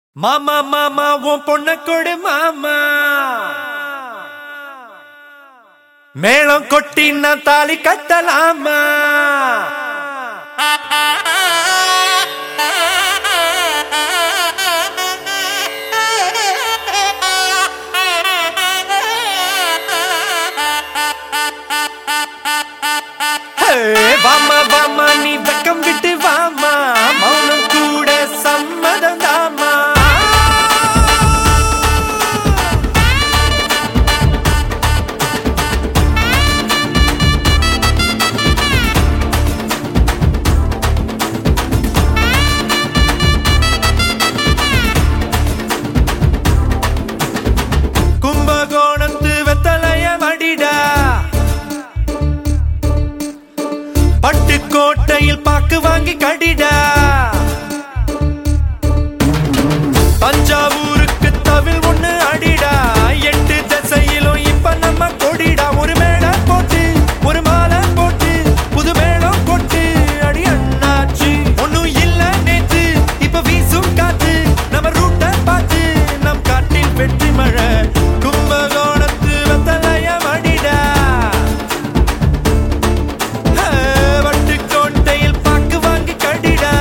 மாமா மாமா உன் பொண்ண கொடு மாமா மேளம் கொட்டி நான் தாலி கட்டலாமா ஹே, வாமா வாமா நீ வெக்கம் விட்டு வாமா மௌனம் கூட சம்மதம் தாமா கும்பகோணத்து வெத்தலைய மடிடா பட்டுக்கோட்டையில் பாக்கு வாங்கி கடிடா தஞ்சாவூருக்கு தவில் ஒண்ணு அடிடா எட்டு திசையிலும் இப்ப நம்ம கொடிடா ஒரு மேடை போட்டு ஒரு மாலை போட்டு புது மேளம் கொட்டு அடி அண்ணாச்சி ஒண்ணும் இல்ல நேத்து இப்ப வீசும் காத்து நம்ம ரூட்ட பார்த்து நம் காட்டில் வெற்றி மழை கும்பகோணத்து வெத்தலைய மடிடா வட்டுக்கோட்டையில் பாக்கு வாங்கி கடிடா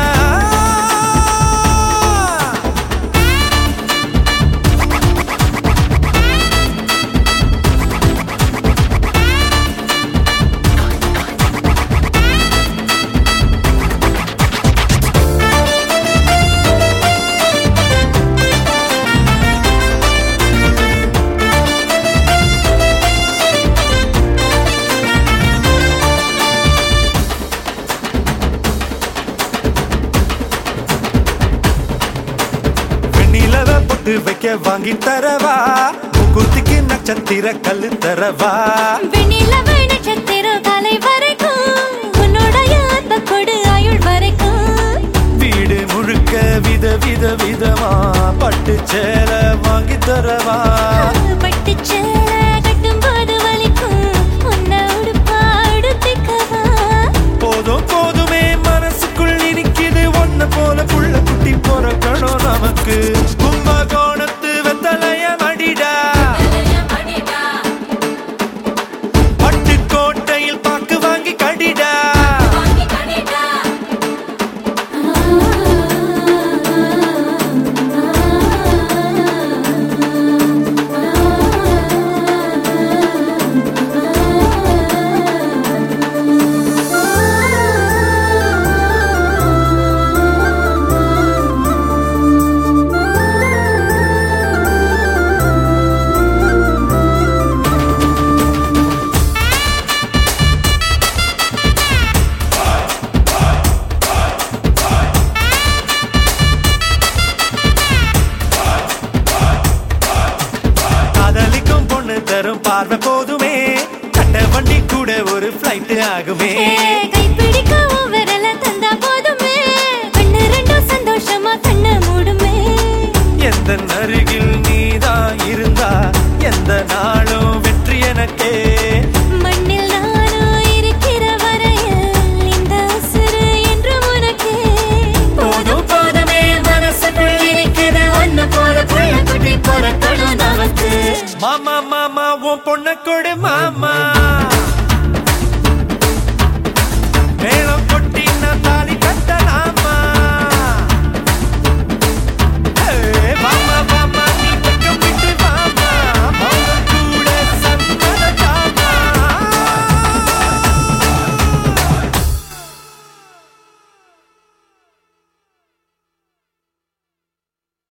வெண்ணிலவ பொட்டு வைக்க வாங்கி தரவா குத்திக்கு நட்சத்திர கல்லு தரவா வெண்ணிலவு நட்சத்திரம் காலை வரைக்கும் உன்னுடைய அந்த கொடு ஆயுள் வரைக்கும் வீடு முழுக்க வித வித விதமா பட்டு சேல வாங்கி தரவா பட்டு சேலை கட்டும்போது வலிக்கும் உன்னை உடுப்பா உடுத்திக்கவா போதும் போதுமே மனசுக்குள் இனிக்குது ஒன்ன போல புள்ள குட்டி பிறக்கணும் நமக்கு கும்பகோணத்து வெத்தலைய மடிடா பட்டுக்கோட்டையில் பாக்கு வாங்கி கடிடா காதலிக்கும் பொண்ணு தரும் பார்வை போதுமே கட்ட வண்டி கூட ஒரு ஃபிளைட் ஆகுமே ஏ